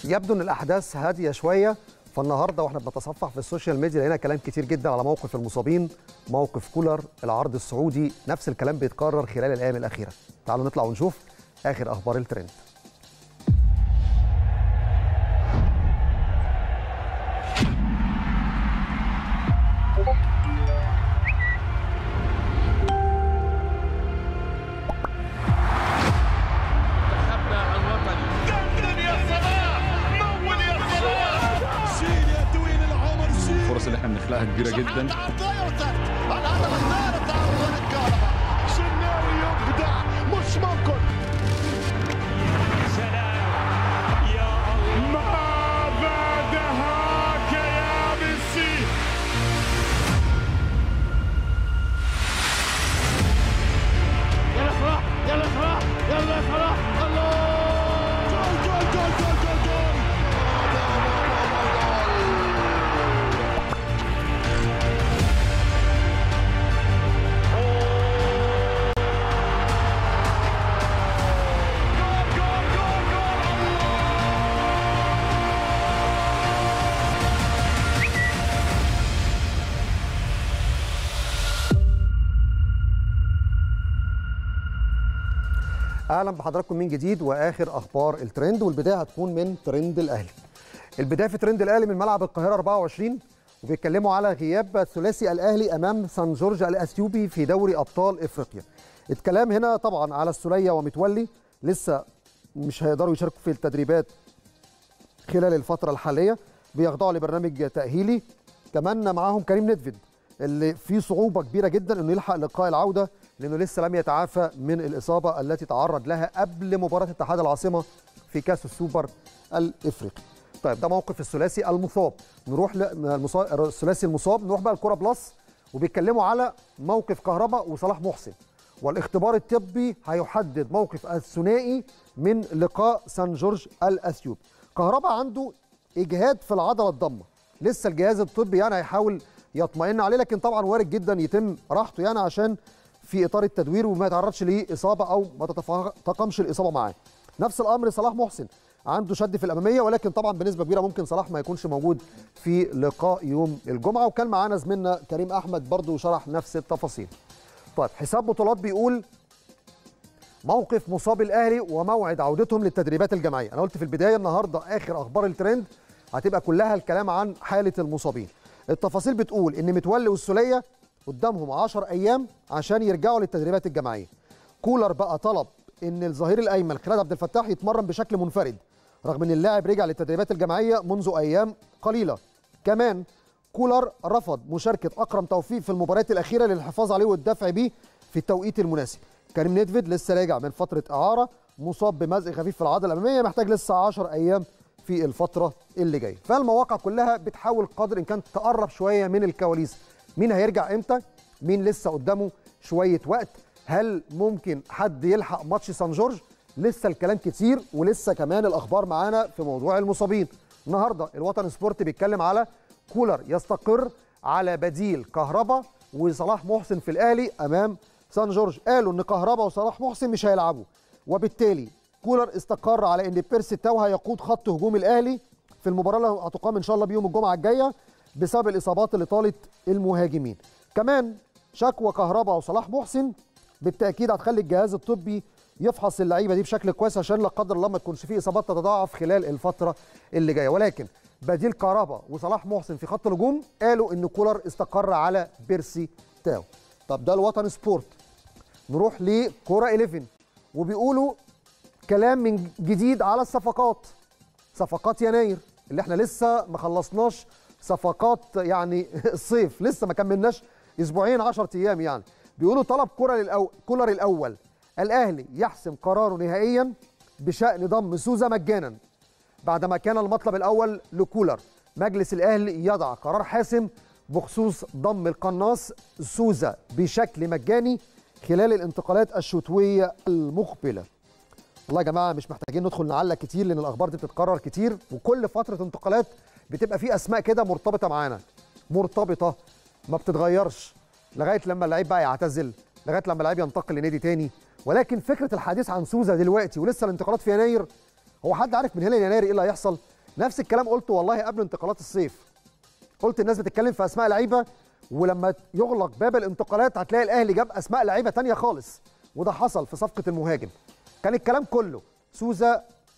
يبدو ان الاحداث هاديه شويه فالنهارده واحنا بنتصفح في السوشيال ميديا لقينا كلام كتير جدا على موقف المصابين موقف كولر العرض السعودي نفس الكلام بيتكرر خلال الايام الاخيره تعالوا نطلع ونشوف اخر اخبار الترند تخبى الوطني دندن يا صلاح مول يا صلاح شيل يا دوين العمر شيل الفرص اللي احنا بنخلقها كبيره جدا الهدف الثالث عرض الكهرباء شناوي يبدع مش ممكن سلام يا الله ماذا دهاك يا ميسي يلا صلاح يلا صلاح يلا صلاح الله جول جول جول جول جول جول اهلا بحضراتكم من جديد واخر اخبار الترند والبدايه هتكون من ترند الاهلي البدايه في ترند الاهلي من ملعب القاهره 24 وبيتكلموا على غياب ثلاثي الاهلي امام سان جورج الاثيوبي في دوري ابطال افريقيا الكلام هنا طبعا على السوليه ومتولي لسه مش هيقدروا يشاركوا في التدريبات خلال الفتره الحاليه بيخضعوا لبرنامج تاهيلي كمان معاهم كريم ندفد اللي فيه صعوبه كبيره جدا انه يلحق لقاء العوده لانه لسه لم يتعافى من الاصابه التي تعرض لها قبل مباراه اتحاد العاصمه في كاس السوبر الافريقي. طيب ده موقف الثلاثي المصاب نروح للمصاب الثلاثي المصاب نروح بقى الكره بلس وبيتكلموا على موقف كهرباء وصلاح محسن والاختبار الطبي هيحدد موقف الثنائي من لقاء سان جورج الاثيوبي. كهرباء عنده اجهاد في العضله الضمه لسه الجهاز الطبي يعني هيحاول يطمئن عليه لكن طبعا وارد جدا يتم راحته يعني عشان في اطار التدوير وما يتعرضش لاصابه او ما تتفاقمش الاصابه معاه نفس الامر صلاح محسن عنده شد في الاماميه ولكن طبعا بنسبه كبيره ممكن صلاح ما يكونش موجود في لقاء يوم الجمعه وكان معانا زميلنا كريم احمد برضو شرح نفس التفاصيل طيب حساب بطولات بيقول موقف مصاب الاهلي وموعد عودتهم للتدريبات الجماعيه انا قلت في البدايه النهارده اخر اخبار الترند هتبقى كلها الكلام عن حاله المصابين التفاصيل بتقول ان متولي والسوليه قدامهم 10 ايام عشان يرجعوا للتدريبات الجماعيه كولر بقى طلب ان الظهير الايمن خالد عبد الفتاح يتمرن بشكل منفرد رغم ان اللاعب رجع للتدريبات الجماعيه منذ ايام قليله كمان كولر رفض مشاركه اكرم توفيق في المباريات الاخيره للحفاظ عليه والدفع بيه في التوقيت المناسب كريم نيدفيد لسه راجع من فتره اعاره مصاب بمزق خفيف في العضله الاماميه محتاج لسه 10 ايام في الفتره اللي جايه فالمواقع كلها بتحاول قدر ان كان تقرب شويه من الكواليس مين هيرجع امتى مين لسه قدامه شويه وقت هل ممكن حد يلحق ماتش سان جورج لسه الكلام كتير ولسه كمان الاخبار معانا في موضوع المصابين النهارده الوطن سبورت بيتكلم على كولر يستقر على بديل كهربا وصلاح محسن في الاهلي امام سان جورج قالوا ان كهربا وصلاح محسن مش هيلعبوا وبالتالي كولر استقر على ان بيرسي تاو هيقود خط هجوم الاهلي في المباراه اللي هتقام ان شاء الله بيوم الجمعه الجايه بسبب الاصابات اللي طالت المهاجمين كمان شكوى كهربا وصلاح محسن بالتاكيد هتخلي الجهاز الطبي يفحص اللعيبه دي بشكل كويس عشان لا قدر الله ما تكونش فيه اصابات تتضاعف خلال الفتره اللي جايه ولكن بديل كهربا وصلاح محسن في خط الهجوم قالوا ان كولر استقر على بيرسي تاو طب ده الوطن سبورت نروح لكوره 11 وبيقولوا كلام من جديد على الصفقات صفقات يناير اللي احنا لسه ما خلصناش صفقات يعني الصيف لسه ما كملناش اسبوعين 10 ايام يعني بيقولوا طلب كولر الأو... كولر الاول الاهلي يحسم قراره نهائيا بشان ضم سوزا مجانا بعدما كان المطلب الاول لكولر مجلس الاهلي يضع قرار حاسم بخصوص ضم القناص سوزا بشكل مجاني خلال الانتقالات الشتويه المقبله والله يا جماعه مش محتاجين ندخل نعلق كتير لان الاخبار دي بتتكرر كتير وكل فتره انتقالات بتبقى في اسماء كده مرتبطه معانا مرتبطه ما بتتغيرش لغايه لما اللعيب بقى يعتزل لغايه لما اللعيب ينتقل لنادي تاني ولكن فكره الحديث عن سوزا دلوقتي ولسه الانتقالات في يناير هو حد عارف من هنا ليناير ايه اللي هيحصل نفس الكلام قلته والله قبل انتقالات الصيف قلت الناس بتتكلم في اسماء لعيبه ولما يغلق باب الانتقالات هتلاقي الاهلي جاب اسماء لعيبه تانية خالص وده حصل في صفقه المهاجم كان الكلام كله سوزا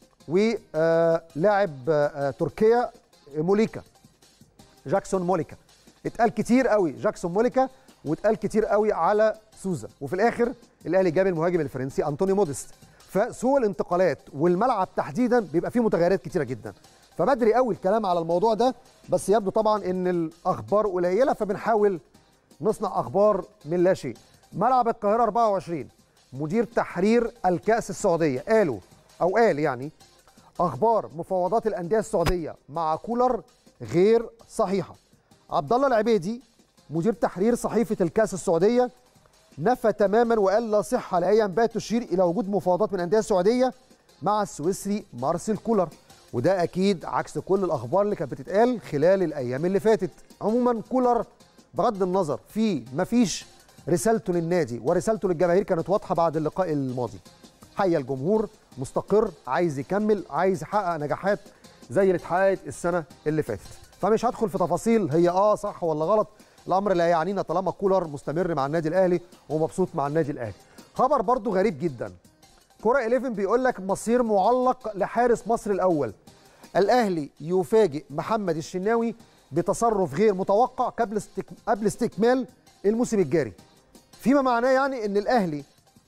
ولاعب تركيا موليكا جاكسون موليكا اتقال كتير قوي جاكسون موليكا واتقال كتير قوي على سوزا وفي الاخر الاهلي جاب المهاجم الفرنسي انطوني موديست فسوق الانتقالات والملعب تحديدا بيبقى فيه متغيرات كتيره جدا فبدري قوي الكلام على الموضوع ده بس يبدو طبعا ان الاخبار قليله فبنحاول نصنع اخبار من لا شيء ملعب القاهره 24 مدير تحرير الكاس السعوديه قالوا او قال يعني اخبار مفاوضات الانديه السعوديه مع كولر غير صحيحه عبد الله العبيدي مدير تحرير صحيفه الكاس السعوديه نفى تماما وقال لا صحه لاي انباء تشير الى وجود مفاوضات من الانديه السعوديه مع السويسري مارسيل كولر وده اكيد عكس كل الاخبار اللي كانت بتتقال خلال الايام اللي فاتت عموما كولر بغض النظر في مفيش رسالته للنادي ورسالته للجماهير كانت واضحه بعد اللقاء الماضي حي الجمهور مستقر عايز يكمل عايز يحقق نجاحات زي اللي اتحققت السنه اللي فاتت فمش هدخل في تفاصيل هي اه صح ولا غلط الامر لا يعنينا طالما كولر مستمر مع النادي الاهلي ومبسوط مع النادي الاهلي خبر برضو غريب جدا كرة 11 بيقول لك مصير معلق لحارس مصر الاول الاهلي يفاجئ محمد الشناوي بتصرف غير متوقع قبل استك... قبل استكمال الموسم الجاري فيما معناه يعني ان الاهلي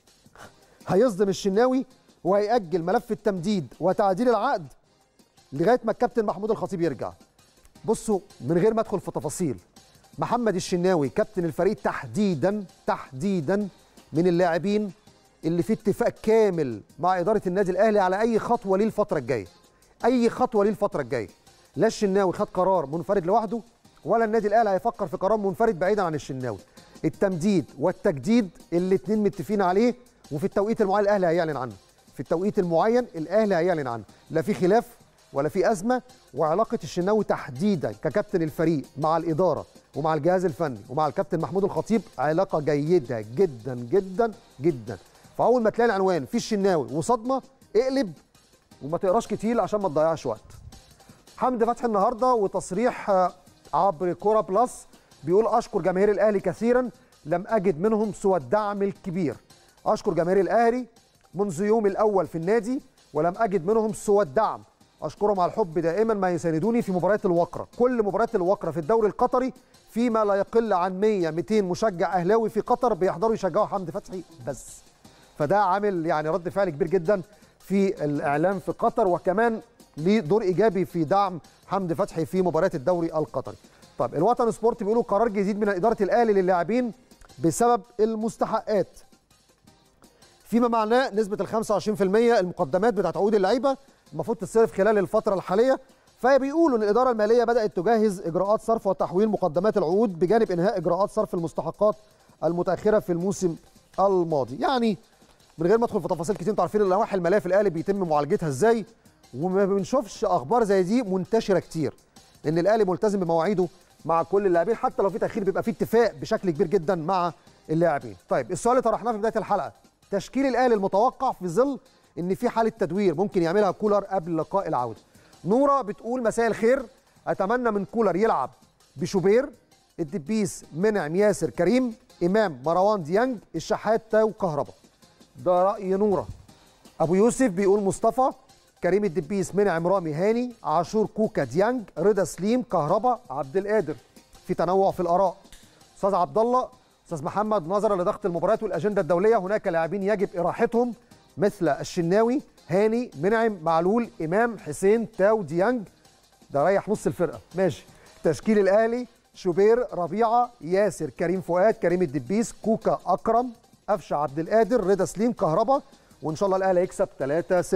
هيصدم الشناوي وهيأجل ملف التمديد وتعديل العقد لغايه ما الكابتن محمود الخطيب يرجع بصوا من غير ما ادخل في تفاصيل محمد الشناوي كابتن الفريق تحديدا تحديدا من اللاعبين اللي في اتفاق كامل مع اداره النادي الاهلي على اي خطوه ليه الفتره الجايه اي خطوه ليه الفتره الجايه لا الشناوي خد قرار منفرد لوحده ولا النادي الاهلي هيفكر في قرار منفرد بعيدا عن الشناوي التمديد والتجديد الاثنين متفقين عليه وفي التوقيت المعين الاهلي هيعلن عنه في التوقيت المعين الاهلي هيعلن عنه لا في خلاف ولا في ازمه وعلاقه الشناوي تحديدا ككابتن الفريق مع الاداره ومع الجهاز الفني ومع الكابتن محمود الخطيب علاقه جيده جدا جدا جدا فاول ما تلاقي العنوان في الشناوي وصدمه اقلب وما تقراش كتير عشان ما تضيعش وقت حمدي فتحي النهارده وتصريح آه، عبر كوره بلس بيقول اشكر جماهير الاهلي كثيرا لم اجد منهم سوى الدعم الكبير اشكر جماهير الاهلي منذ يوم الاول في النادي ولم اجد منهم سوى الدعم اشكرهم على الحب دائما ما يساندوني في مباريات الوقره كل مباريات الوقره في الدوري القطري فيما لا يقل عن 100 200 مشجع اهلاوي في قطر بيحضروا يشجعوا حمدي فتحي بس فده عامل يعني رد فعل كبير جدا في الاعلام في قطر وكمان ليه دور ايجابي في دعم حمدي فتحي في مباريات الدوري القطري طب الوطن سبورت بيقولوا قرار جديد من اداره الاهلي للاعبين بسبب المستحقات فيما معناه نسبه ال 25% المقدمات بتاعت عقود اللعيبه المفروض تتصرف خلال الفتره الحاليه فبيقولوا ان الاداره الماليه بدات تجهز اجراءات صرف وتحويل مقدمات العقود بجانب انهاء اجراءات صرف المستحقات المتاخره في الموسم الماضي يعني من غير ما ادخل في تفاصيل كتير انتوا عارفين اللوائح الماليه في الاهلي بيتم معالجتها ازاي وما بنشوفش اخبار زي دي منتشره كتير ان الاهلي ملتزم بمواعيده مع كل اللاعبين حتى لو في تاخير بيبقى في اتفاق بشكل كبير جدا مع اللاعبين طيب السؤال اللي طرحناه في بدايه الحلقه تشكيل الاهلي المتوقع في ظل ان في حاله تدوير ممكن يعملها كولر قبل لقاء العوده نوره بتقول مساء الخير اتمنى من كولر يلعب بشوبير الدبيس منعم ياسر كريم امام مروان ديانج الشحات تاو كهربا ده راي نوره ابو يوسف بيقول مصطفى كريم الدبيس منعم رامي هاني عاشور كوكا ديانج رضا سليم كهربا عبد القادر في تنوع في الاراء استاذ عبد الله استاذ محمد نظرا لضغط المباريات والاجنده الدوليه هناك لاعبين يجب اراحتهم مثل الشناوي هاني منعم معلول امام حسين تاو ديانج ده ريح نص الفرقه ماشي تشكيل الاهلي شوبير ربيعه ياسر كريم فؤاد كريم الدبيس كوكا اكرم قفشه عبد القادر رضا سليم كهربا وان شاء الله الاهلي هيكسب 3-0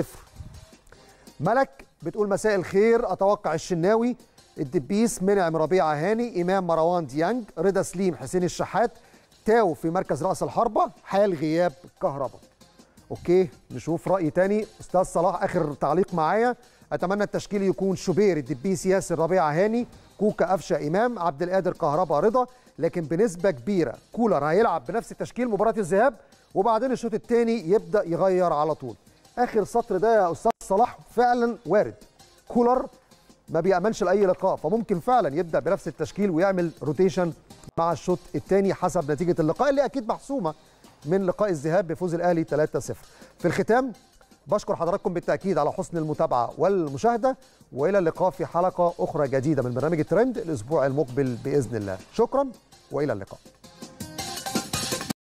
ملك بتقول مساء الخير اتوقع الشناوي الدبيس منعم ربيعه هاني امام مروان ديانج رضا سليم حسين الشحات تاو في مركز راس الحربه حال غياب كهربا اوكي نشوف راي تاني استاذ صلاح اخر تعليق معايا اتمنى التشكيل يكون شوبير الدبيس ياسر ربيعه هاني كوكا قفشه امام عبد القادر كهربا رضا لكن بنسبه كبيره كولر هيلعب بنفس التشكيل مباراه الذهاب وبعدين الشوط الثاني يبدا يغير على طول اخر سطر ده يا استاذ صلاح فعلا وارد كولر ما بيأمنش لأي لقاء فممكن فعلا يبدأ بنفس التشكيل ويعمل روتيشن مع الشوط الثاني حسب نتيجة اللقاء اللي أكيد محسومة من لقاء الذهاب بفوز الأهلي 3-0 في الختام بشكر حضراتكم بالتأكيد على حسن المتابعة والمشاهدة وإلى اللقاء في حلقة أخرى جديدة من برنامج الترند الأسبوع المقبل بإذن الله شكرا وإلى اللقاء